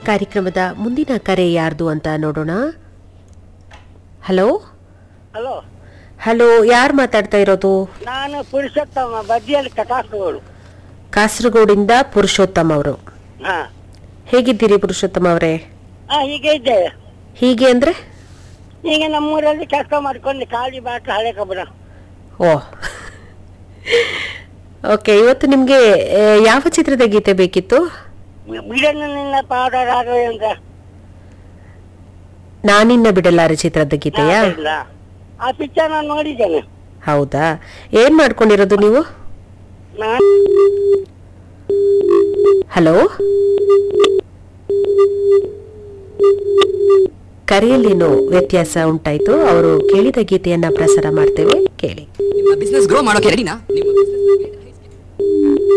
ಕಾರ್ಯಕ್ರಮದ ಮುಂದಿನ ಕರೆ ಯಾರ್ದು ಅಂತ ನೋಡೋಣ ಹಲೋ ಹಲೋ ಹಲೋ ಯಾರು ಮಾತಾಡ್ತಾ ಇರೋದು ನಾನು ಪುರುಷೋತ್ತಮ ಬಜ್ಜಿಯಲ್ಲಿ ಕಟಾಸುಗಳು ಕಾಸರಗೋಡಿಂದ ಪುರುಷೋತ್ತಮ್ ಅವರು ಹಾ ಹೇಗಿದ್ದೀರಿ ಪುರುಷೋತ್ತಮ್ ಅವರೇ ಹಾ ಹೀಗೆ ಇದ್ದೇವೆ ಹೀಗೆ ಅಂದ್ರೆ ಈಗ ನಮ್ಮೂರಲ್ಲಿ ಕೆಲಸ ಮಾಡ್ಕೊಂಡು ಖಾಲಿ ಬಾಟ್ಲು ಹಳೆ ಕಬ್ಬಣ ಓ ಓಕೆ ಇವತ್ತು ನಿಮ್ಗೆ ಆ, ಯಾವ ಚಿತ್ರದ ಗೀತೆ ಬೇಕಿತ್ತು ಬಿಡನ್ನು ನಿನ್ನ ಪಾದ ರಾಘವೇಂದ್ರ ನಾನಿನ್ನ ಬಿಡಲಾರೆ ಚಿತ್ರದ ಗೀತೆಯಾ ಇಲ್ಲ. ಆ ಪಿಕ್ಚರ್ ನಾನು ನೋಡಿದ್ದೇನೆ ಹೌದಾ ಏನ್ ಮಾಡ್ಕೊಂಡಿರೋದು ನೀವು ನಾನು ಹಲೋ ಕರೆಯಲ್ಲೇನೋ ವ್ಯತ್ಯಾಸ ಉಂಟಾಯ್ತು ಅವರು ಕೇಳಿದ ಗೀತೆಯನ್ನ ಪ್ರಸಾರ ಮಾಡ್ತೇವೆ ಕೇಳಿ ನಿಮ್ಮ ಬಿಸ್ನೆಸ್ ಗ್ರೋ ಮಾಡೋಕೆ ರೆಡಿನಾ ನಿಮ್ಮ business ನ